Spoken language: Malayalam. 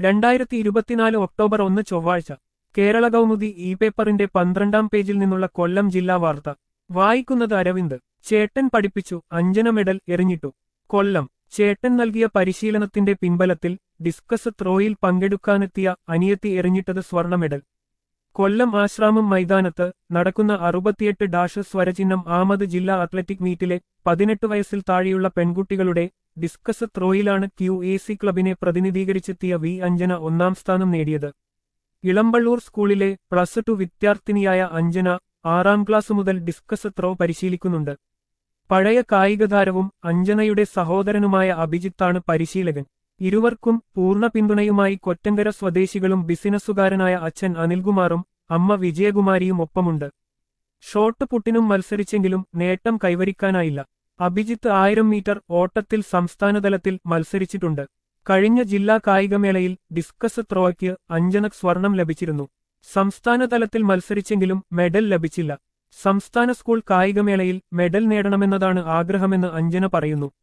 രണ്ടായിരത്തി ഇരുപത്തിനാല് ഒക്ടോബർ ഒന്ന് ചൊവ്വാഴ്ച കേരള കൗമുദി ഇ പേപ്പറിന്റെ പന്ത്രണ്ടാം പേജിൽ നിന്നുള്ള കൊല്ലം ജില്ലാ വാർത്ത വായിക്കുന്നത് അരവിന്ദ് ചേട്ടൻ പഠിപ്പിച്ചു അഞ്ജന മെഡൽ എറിഞ്ഞിട്ടു കൊല്ലം ചേട്ടൻ നൽകിയ പരിശീലനത്തിന്റെ പിൻബലത്തിൽ ഡിസ്കസ് ത്രോയിൽ പങ്കെടുക്കാനെത്തിയ അനിയത്തി എറിഞ്ഞിട്ടത് സ്വർണ്ണ മെഡൽ കൊല്ലം ആശ്രാമം മൈതാനത്ത് നടക്കുന്ന അറുപത്തിയെട്ട് ഡാഷ് സ്വരചിഹ്നം ആമത് ജില്ലാ അത്ലറ്റിക് മീറ്റിലെ പതിനെട്ട് വയസ്സിൽ താഴെയുള്ള പെൺകുട്ടികളുടെ ഡിസ്കസ് ത്രോയിലാണ് ക്യു എ സി ക്ലബിനെ പ്രതിനിധീകരിച്ചെത്തിയ വി അഞ്ജന ഒന്നാം സ്ഥാനം നേടിയത് ഇളമ്പള്ളൂർ സ്കൂളിലെ പ്ലസ് ടു വിദ്യാർത്ഥിനിയായ അഞ്ജന ആറാം ക്ലാസ് മുതൽ ഡിസ്കസ് ത്രോ പരിശീലിക്കുന്നുണ്ട് പഴയ കായികതാരവും അഞ്ജനയുടെ സഹോദരനുമായ അഭിജിത്താണ് പരിശീലകൻ ഇരുവർക്കും പൂർണ്ണ പിന്തുണയുമായി കൊറ്റങ്കര സ്വദേശികളും ബിസിനസ്സുകാരനായ അച്ഛൻ അനിൽകുമാറും അമ്മ വിജയകുമാരിയും ഒപ്പമുണ്ട് ഷോട്ട് പുട്ടിനും മത്സരിച്ചെങ്കിലും നേട്ടം കൈവരിക്കാനായില്ല അഭിജിത്ത് ആയിരം മീറ്റർ ഓട്ടത്തിൽ സംസ്ഥാനതലത്തിൽ മത്സരിച്ചിട്ടുണ്ട് കഴിഞ്ഞ ജില്ലാ കായികമേളയിൽ ഡിസ്കസ് ത്രോയ്ക്ക് അഞ്ജനക് സ്വർണം ലഭിച്ചിരുന്നു സംസ്ഥാന തലത്തിൽ മത്സരിച്ചെങ്കിലും മെഡൽ ലഭിച്ചില്ല സംസ്ഥാന സ്കൂൾ കായികമേളയിൽ മെഡൽ നേടണമെന്നതാണ് ആഗ്രഹമെന്ന് അഞ്ജന പറയുന്നു